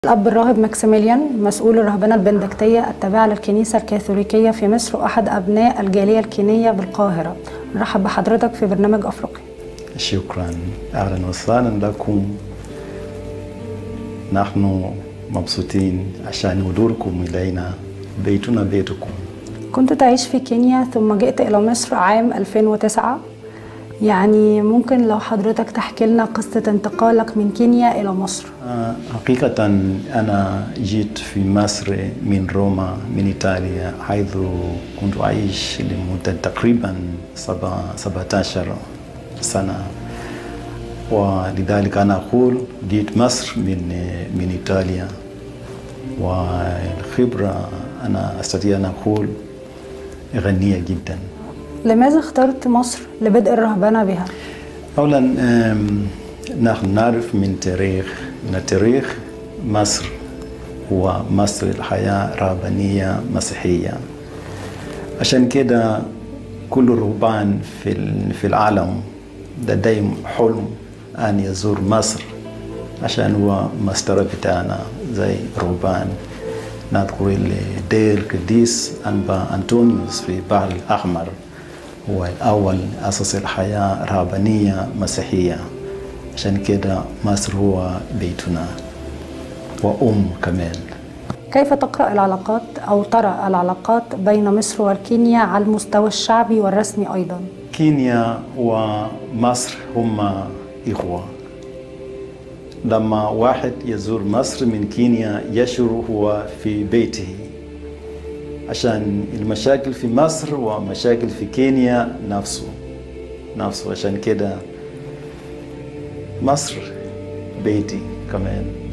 الأب الراهب ماكسيميليان مسؤول الرهبنة البندكتية التابعة للكنيسة الكاثوليكية في مصر وأحد أبناء الجالية الكينية بالقاهرة نرحب بحضرتك في برنامج أفريقيا شكرا أهلا وسهلا لكم نحن مبسوطين عشان حضوركم إلينا بيتنا بيتكم كنت تعيش في كينيا ثم جئت إلى مصر عام 2009 يعني ممكن لو حضرتك تحكي لنا قصة انتقالك من كينيا إلى مصر آه، حقيقة أنا جيت في مصر من روما من إيطاليا حيث كنت أعيش لمدة تقريبا سبع- 17 سنة ولذلك أنا أقول جيت مصر من من إيطاليا والخبرة أنا أستطيع أن أقول غنية جداً لماذا اخترت مصر لبدء الرهبنة بها؟ أولا أم، نحن نعرف من تاريخ من تاريخ مصر هو مصر الحياة رهبانية مسيحية عشان كده كل رهبان في ال- في العالم لديهم حلم أن يزور مصر عشان هو مسطرة بتاعنا زي رهبان نذكر دير قديس أنبا أنطونيوس في البحر الأحمر هو الأول أسس الحياة رهبانية مسيحية عشان كده مصر هو بيتنا وأم كمان كيف تقرأ العلاقات أو ترى العلاقات بين مصر وكينيا على المستوى الشعبي والرسمي أيضا؟ كينيا ومصر هما إخوة لما واحد يزور مصر من كينيا يشعر هو في بيته عشان المشاكل في مصر ومشاكل في كينيا نفسه نفسه عشان كده مصر بيتي كمان